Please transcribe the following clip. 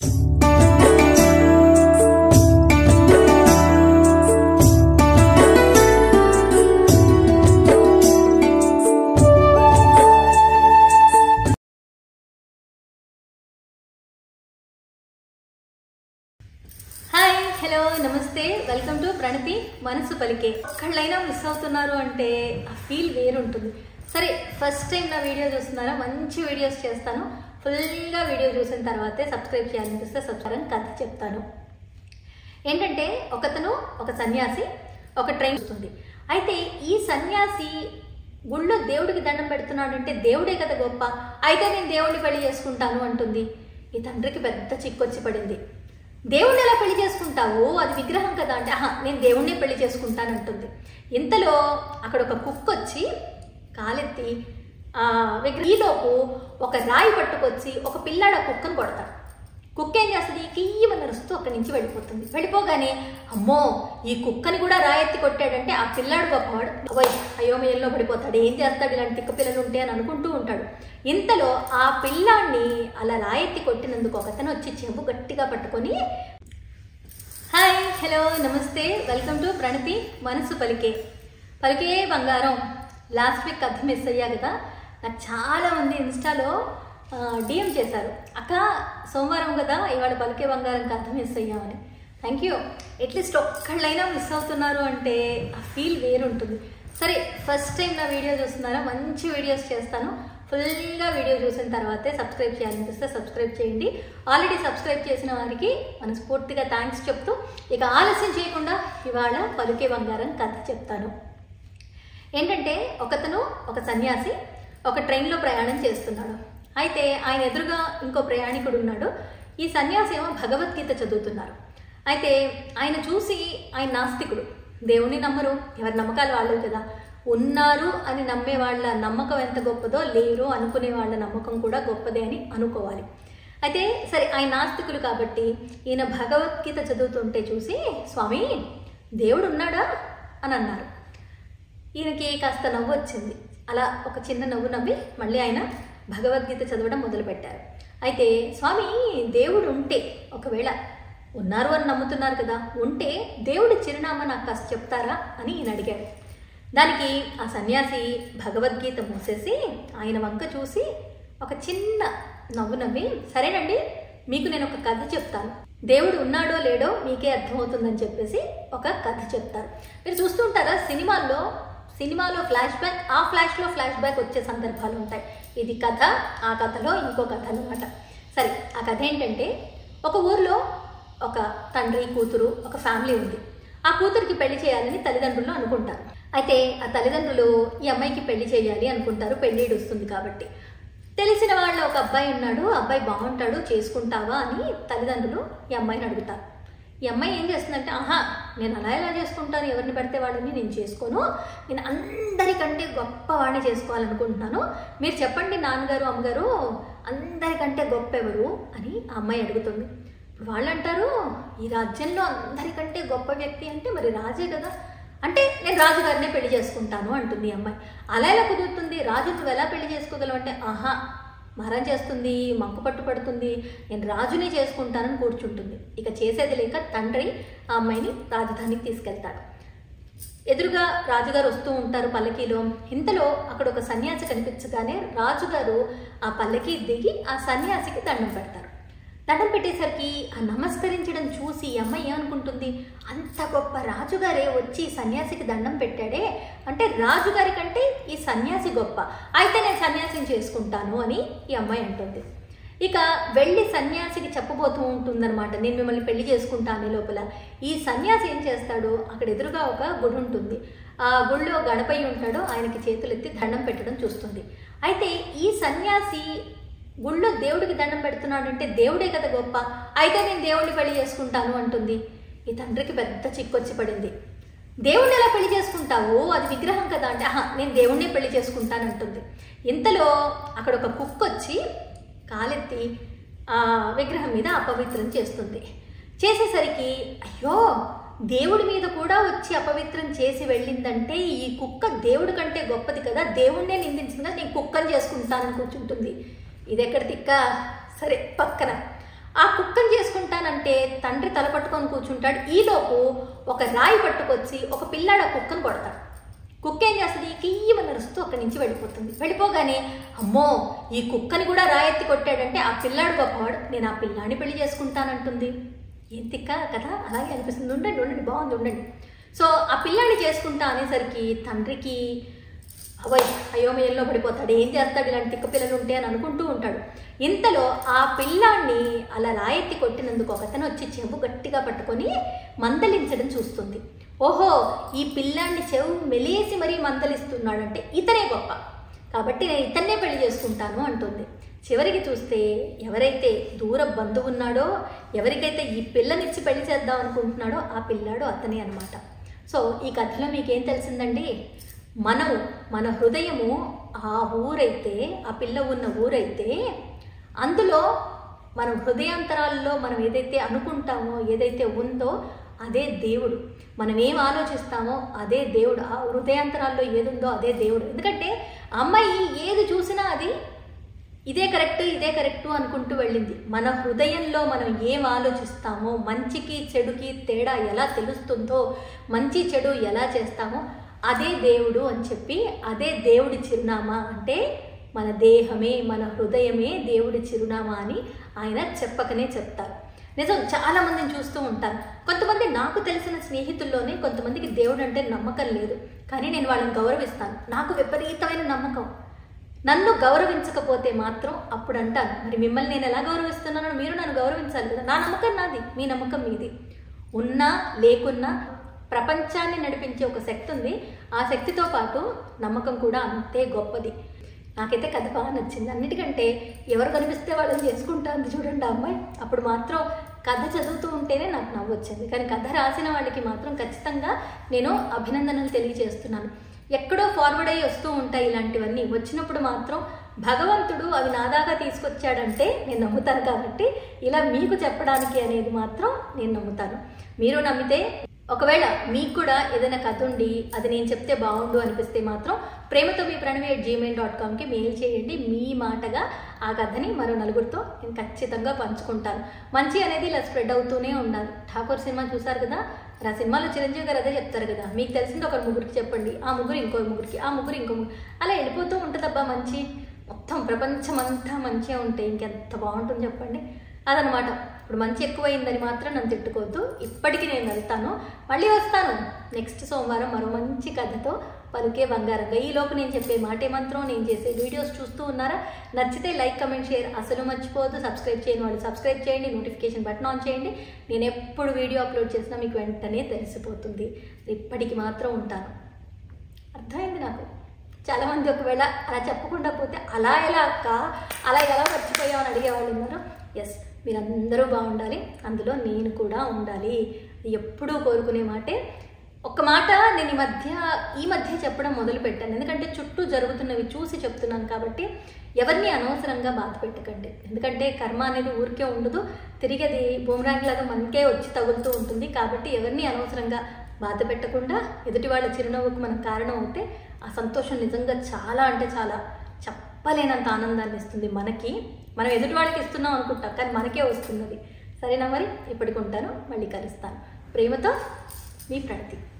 hi hello నమస్తే welcome to Pranathi మనసు పలికే ఒక్కళ్ళైనా మిస్ అవుతున్నారు అంటే ఆ ఫీల్ వేరుంటుంది సరే ఫస్ట్ టైం నా వీడియో చూస్తున్నారా మంచి వీడియోస్ చేస్తాను ఫుల్గా వీడియో చూసిన తర్వాతే సబ్స్క్రైబ్ చేయాలనిపిస్తే సబ్స్క్రైబ్ కథ చెప్తాను ఏంటంటే ఒకతను ఒక సన్యాసి ఒక ట్రైన్ వస్తుంది అయితే ఈ సన్యాసి గుళ్ళో దేవుడికి దండం పెడుతున్నాడంటే దేవుడే కదా గొప్ప అయితే నేను దేవుడిని పెళ్లి చేసుకుంటాను అంటుంది ఈ తండ్రికి పెద్ద చిక్కొచ్చి పడింది దేవుణ్ణి ఎలా పెళ్లి చేసుకుంటావు అది విగ్రహం కదా అంటే ఆహా నేను దేవుణ్ణి పెళ్లి చేసుకుంటాను అంటుంది ఇంతలో అక్కడ ఒక కుక్క వచ్చి కాలెత్తి ఆ విగ్రహ ఈలోపు ఒక రాయి పట్టుకొచ్చి ఒక పిల్లాడు ఆ కుక్కను కొడతాడు కుక్క ఏం చేస్తుంది కియ్యమని నడుస్తూ అక్కడి నుంచి వెళ్ళిపోతుంది వెళ్ళిపోగానే అమ్మో ఈ కుక్కని కూడా రాయెత్తి కొట్టాడంటే ఆ పిల్లాడు గొప్పవాడు అవ్వయ్ అయోమయంలో పడిపోతాడు ఏం చేస్తాడు ఇలాంటి తిక్క పిల్లలు ఉంటే అని అనుకుంటూ ఉంటాడు ఇంతలో ఆ పిల్లాడిని అలా రాయెత్తి కొట్టినందుకు ఒకతను వచ్చి చెంబు గట్టిగా పట్టుకొని హాయ్ హలో నమస్తే వెల్కమ్ టు ప్రణతి మనసు పలికే పలికే బంగారం లాస్ట్ వీక్ కథ మిస్ అయ్యా కదా నాకు చాలా మంది ఇన్స్టాలో డిఎం చేశారు అక్క సోమవారం కదా ఇవాళ పలికే బంగారం కథ మిస్ అయ్యామని థ్యాంక్ యూ అట్లీస్ట్ ఒక్కళ్ళైనా మిస్ అవుతున్నారు అంటే ఆ ఫీల్ వేరుంటుంది సరే ఫస్ట్ టైం నా వీడియో చూస్తున్నారా మంచి వీడియోస్ చేస్తాను ఫుల్గా వీడియో చూసిన తర్వాతే సబ్స్క్రైబ్ చేయాలనిపిస్తే సబ్స్క్రైబ్ చేయండి ఆల్రెడీ సబ్స్క్రైబ్ చేసిన వారికి మనస్ఫూర్తిగా థ్యాంక్స్ చెప్తూ ఇక ఆలస్యం చేయకుండా ఇవాళ పలుకే బంగారం కథ చెప్తాను ఏంటంటే ఒకతను ఒక సన్యాసి ఒక ట్రైన్లో ప్రయాణం చేస్తున్నాడు అయితే ఆయన ఎదురుగా ఇంకో ప్రయాణికుడు ఉన్నాడు ఈ సన్యాసి ఏమో భగవద్గీత చదువుతున్నారు అయితే ఆయన చూసి ఆయన నాస్తికుడు దేవుని నమ్మరు ఎవరి నమ్మకాలు వాళ్ళు కదా ఉన్నారు అని నమ్మే వాళ్ళ నమ్మకం ఎంత గొప్పదో లేరు అనుకునే వాళ్ళ నమ్మకం కూడా గొప్పదే అని అనుకోవాలి అయితే సరే ఆయన నాస్తికులు కాబట్టి ఈయన భగవద్గీత చదువుతుంటే చూసి స్వామి దేవుడు ఉన్నాడా అని అన్నారు ఈయనకి కాస్త నవ్వు వచ్చింది అలా ఒక చిన్న నవ్వు నవ్వి మళ్ళీ ఆయన భగవద్గీత చదవడం మొదలుపెట్టారు అయితే స్వామి దేవుడు ఉంటే ఒకవేళ ఉన్నారు అని నమ్ముతున్నారు కదా ఉంటే దేవుడి చిరునామా నాకు కాస్త చెప్తారా అని ఈయన అడిగాడు దానికి ఆ సన్యాసి భగవద్గీత మూసేసి ఆయన వంక చూసి ఒక చిన్న నవ్వు నవ్వి సరేనండి మీకు నేను ఒక కథ చెప్తాను దేవుడు ఉన్నాడో లేడో మీకే అర్థమవుతుందని చెప్పేసి ఒక కథ చెప్తారు మీరు చూస్తూ ఉంటారా సినిమాల్లో సినిమాలో ఫ్లాష్ బ్యాక్ ఆ ఫ్లాష్లో ఫ్లాష్ బ్యాక్ వచ్చే సందర్భాలు ఉంటాయి ఇది కథ ఆ కథలో ఇంకో కథ అనమాట సరే ఆ కథ ఏంటంటే ఒక ఊర్లో ఒక తండ్రి కూతురు ఒక ఫ్యామిలీ ఉంది ఆ కూతురికి పెళ్లి చేయాలని తల్లిదండ్రులు అనుకుంటారు అయితే ఆ తల్లిదండ్రులు ఈ అమ్మాయికి పెళ్లి చేయాలి అనుకుంటారు పెళ్ళిడు వస్తుంది కాబట్టి తెలిసిన వాళ్ళ ఒక అబ్బాయి ఉన్నాడు అబ్బాయి బాగుంటాడు చేసుకుంటావా అని తల్లిదండ్రులు ఈ అమ్మాయిని అడుగుతారు ఈ అమ్మాయి ఏం చేస్తుందంటే ఆహా నేను అలా ఎలా చేసుకుంటాను ఎవరిని పడితే వాళ్ళని నేను చేసుకోను నేను అందరికంటే గొప్ప వాడిని చేసుకోవాలనుకుంటున్నాను మీరు చెప్పండి నాన్నగారు అమ్మగారు అందరికంటే గొప్ప ఎవరు అని ఆ అమ్మాయి అడుగుతుంది ఇప్పుడు వాళ్ళు అంటారు ఈ రాజ్యంలో అందరికంటే గొప్ప వ్యక్తి అంటే మరి రాజే కదా అంటే నేను రాజుగారినే పెళ్లి చేసుకుంటాను అంటుంది ఈ అమ్మాయి అలా ఎలా కుదురుతుంది రాజు నువ్వు ఎలా పెళ్లి చేసుకోగలవు అంటే ఆహా మరం చేస్తుంది మంకు పట్టు పడుతుంది నేను రాజునే చేసుకుంటానని కూర్చుంటుంది ఇక చేసేది లేక తండ్రి ఆ అమ్మాయిని రాజధానికి తీసుకెళ్తాడు ఎదురుగా రాజుగారు వస్తూ ఉంటారు పల్లకీలో ఇంతలో అక్కడ ఒక సన్యాసి కనిపించగానే రాజుగారు ఆ పల్లకీ దిగి ఆ సన్యాసికి దండం పెడతారు దండం పెట్టేసరికి ఆ నమస్కరించడం చూసి ఈ అమ్మాయి ఏమనుకుంటుంది అంత గొప్ప రాజుగారే వచ్చి ఈ సన్యాసికి దండం పెట్టాడే అంటే రాజుగారి కంటే ఈ సన్యాసి గొప్ప అయితే నేను సన్యాసిని చేసుకుంటాను అని ఈ అమ్మాయి అంటుంది ఇక వెళ్ళి సన్యాసికి చెప్పబోతూ ఉంటుందన్నమాట నేను మిమ్మల్ని పెళ్లి చేసుకుంటాను ఈ లోపల ఈ సన్యాసి ఏం చేస్తాడు అక్కడ ఎదురుగా ఒక గుడి ఉంటుంది ఆ గుడిలో గణపయ్య ఉంటాడు ఆయనకి చేతులెత్తి దండం పెట్టడం చూస్తుంది అయితే ఈ సన్యాసి గుళ్ళో దేవుడికి దండం పెడుతున్నాడంటే దేవుడే కదా గొప్ప అయితే నేను దేవుడిని పెళ్లి చేసుకుంటాను అంటుంది ఈ తండ్రికి పెద్ద చిక్కొచ్చి పడింది దేవుణ్ణి ఎలా పెళ్లి చేసుకుంటావు అది విగ్రహం కదా అంటే ఆహా నేను దేవుణ్ణి పెళ్లి చేసుకుంటాను అంటుంది ఇంతలో అక్కడ ఒక కుక్క వచ్చి కాలెత్తి ఆ విగ్రహం మీద అపవిత్రం చేస్తుంది చేసేసరికి అయ్యో దేవుడి మీద కూడా వచ్చి అపవిత్రం చేసి వెళ్ళిందంటే ఈ కుక్క దేవుడి కంటే గొప్పది కదా దేవుణ్ణే నిందించింది కదా నేను కుక్కని చేసుకుంటానని కూర్చుంటుంది ఇది ఎక్కడ తిక్క సరే పక్కన ఆ కుక్కని చేసుకుంటానంటే తండ్రి తల పట్టుకొని కూర్చుంటాడు ఈలోపు ఒక రాయి పట్టుకొచ్చి ఒక పిల్లాడు ఆ కుక్కను కొడతాడు కుక్క ఏం చేస్తుంది కియ్యమని నడుస్తూ అక్కడి నుంచి వెళ్ళిపోతుంది వెళ్ళిపోగానే అమ్మో ఈ కుక్కని కూడా రాయెత్తి కొట్టాడంటే ఆ పిల్లాడు గొప్పవాడు నేను ఆ పిల్లాడిని పెళ్లి చేసుకుంటానంటుంది ఏం తిక్క కదా అలాగే అనిపిస్తుంది ఉండండి ఉండండి బాగుంది ఉండండి సో ఆ పిల్లాడిని చేసుకుంటా అనేసరికి తండ్రికి అవయ్ అయోమయంలో పడిపోతాడు ఏం చేస్తాడు ఇలాంటి తిక్క పిల్లలు ఉంటే అని అనుకుంటూ ఉంటాడు ఇంతలో ఆ పిల్లాన్ని అలా రాయెత్తి కొట్టినందుకు ఒకతను వచ్చి చెవు గట్టిగా పట్టుకొని మందలించడం చూస్తుంది ఓహో ఈ పిల్లాన్ని చెవు మెలేసి మరీ మందలిస్తున్నాడంటే ఇతనే గొప్ప కాబట్టి నేను ఇతన్నే పెళ్లి చేసుకుంటాను అంటుంది చివరికి చూస్తే ఎవరైతే దూర బంధువు ఉన్నాడో ఎవరికైతే ఈ పిల్లనిచ్చి పెళ్లి చేద్దాం అనుకుంటున్నాడో ఆ పిల్లాడు అతనే అనమాట సో ఈ కథలో మీకేం తెలిసిందండి మనము మన హృదయము ఆ ఊరైతే ఆ పిల్ల ఉన్న ఊరైతే అందులో మన హృదయాంతరాల్లో మనం ఏదైతే అనుకుంటామో ఏదైతే ఉందో అదే దేవుడు మనం ఏం ఆలోచిస్తామో అదే దేవుడు ఆ హృదయాంతరాల్లో ఏదుందో అదే దేవుడు ఎందుకంటే అమ్మాయి ఏది చూసినా అది ఇదే కరెక్ట్ ఇదే కరెక్ట్ అనుకుంటూ వెళ్ళింది మన హృదయంలో మనం ఏం ఆలోచిస్తామో మంచికి చెడుకి తేడా ఎలా తెలుస్తుందో మంచి చెడు ఎలా చేస్తామో అదే దేవుడు అని చెప్పి అదే దేవుడి చిరునామా అంటే మన దేహమే మన హృదయమే దేవుడి చిరునామా అని ఆయన చెప్పకనే చెప్తారు నిజం చాలా మందిని చూస్తూ ఉంటాను కొంతమంది నాకు తెలిసిన స్నేహితుల్లోనే కొంతమందికి దేవుడు అంటే నమ్మకం లేదు కానీ నేను వాళ్ళని గౌరవిస్తాను నాకు విపరీతమైన నమ్మకం నన్ను గౌరవించకపోతే మాత్రం అప్పుడు అంటాను మరి మిమ్మల్ని నేను ఎలా గౌరవిస్తున్నానో మీరు నన్ను గౌరవించాలి కదా నా నమ్మకం నాది మీ నమ్మకం మీది ఉన్నా లేకున్నా ప్రపంచాన్ని నడిపించే ఒక శక్తి ఉంది ఆ శక్తితో పాటు నమ్మకం కూడా అంతే గొప్పది నాకైతే కథ బాగా నచ్చింది అన్నిటికంటే ఎవరు కనిపిస్తే వాళ్ళని చేసుకుంటాను చూడండి ఆ అమ్మాయి అప్పుడు మాత్రం కథ చదువుతూ ఉంటేనే నాకు నవ్వు వచ్చింది కానీ కథ రాసిన వాళ్ళకి మాత్రం ఖచ్చితంగా నేను అభినందనలు తెలియజేస్తున్నాను ఎక్కడో ఫార్వర్డ్ అయ్యి వస్తూ ఉంటాయి ఇలాంటివన్నీ వచ్చినప్పుడు మాత్రం భగవంతుడు అవి నాదాగా తీసుకొచ్చాడంటే నేను నమ్ముతాను కాబట్టి ఇలా మీకు చెప్పడానికి అనేది మాత్రం నేను నమ్ముతాను మీరు నమ్మితే ఒకవేళ మీకు కూడా ఏదైనా కథ ఉండి అది నేను చెప్తే బాగుండు అనిపిస్తే మాత్రం ప్రేమతో మీ ప్రణవి అట్ జీమెయిల్ డాట్ కామ్కి మెయిల్ చేయండి మీ మాటగా ఆ కథని మరో నలుగురితో నేను ఖచ్చితంగా పంచుకుంటాను మంచి అనేది ఇలా స్ప్రెడ్ అవుతూనే ఉండాలి ఠాకూర్ సినిమా చూసారు కదా ఆ సినిమాలో చిరంజీవి గారు అదే చెప్తారు కదా మీకు తెలిసింది ఒక ముగ్గురికి చెప్పండి ఆ ముగ్గురు ఇంకో ముగ్గురికి ఆ ముగ్గురు ఇంకో ముగ్గురు అలా వెళ్ళిపోతూ ఉంటుందబ్బా మంచి మొత్తం ప్రపంచం అంతా మంచిగా ఉంటే ఇంకెంత బాగుంటుంది చెప్పండి అదనమాట ఇప్పుడు మంచి ఎక్కువైందని మాత్రం నన్ను తిట్టుకోవద్దు ఇప్పటికీ నేను వెళ్తాను మళ్ళీ వస్తాను నెక్స్ట్ సోమవారం మరో మంచి కథతో పలుకే బంగారంగా ఈలోపు నేను చెప్పే మాటే మంత్రం నేను చేసే వీడియోస్ చూస్తూ ఉన్నారా నచ్చితే లైక్ కమెంట్ షేర్ అసలు మర్చిపోవద్దు సబ్స్క్రైబ్ చేయని వాళ్ళు సబ్స్క్రైబ్ చేయండి నోటిఫికేషన్ బటన్ ఆన్ చేయండి నేను ఎప్పుడు వీడియో అప్లోడ్ చేసినా మీకు వెంటనే తెలిసిపోతుంది ఇప్పటికి మాత్రం ఉంటాను అర్థమైంది నాకు చాలామంది ఒకవేళ అలా చెప్పకుండా పోతే అలా ఎలా అక్క అలా ఎలా మర్చిపోయావు అని అడిగేవాళ్ళు ఉన్నారు ఎస్ మీరందరూ బాగుండాలి అందులో నేను కూడా ఉండాలి ఎప్పుడూ కోరుకునే మాటే ఒక మాట నేను ఈ మధ్య ఈ మధ్య చెప్పడం మొదలు పెట్టాను ఎందుకంటే చుట్టూ జరుగుతున్నవి చూసి చెప్తున్నాను కాబట్టి ఎవరిని అనవసరంగా బాధ పెట్టకండి ఎందుకంటే కర్మ అనేది ఊరికే ఉండదు తిరిగి అది బూమరాంగ్ లాగా మనకే వచ్చి తగులుతూ ఉంటుంది కాబట్టి ఎవరిని అనవసరంగా బాధ పెట్టకుండా ఎదుటి వాళ్ళ చిరునవ్వుకు మనకు కారణం అవుతే ఆ సంతోషం నిజంగా చాలా అంటే చాలా చెప్పలేనంత ఆనందాన్ని ఇస్తుంది మనకి మనం ఎదుటి వాళ్ళకి ఇస్తున్నాం అనుకుంటాం కానీ మనకే వస్తున్నది సరేనా మరి ఇప్పటికి ఉంటాను మళ్ళీ కలుస్తాను ప్రేమతో మీ ప్రణతి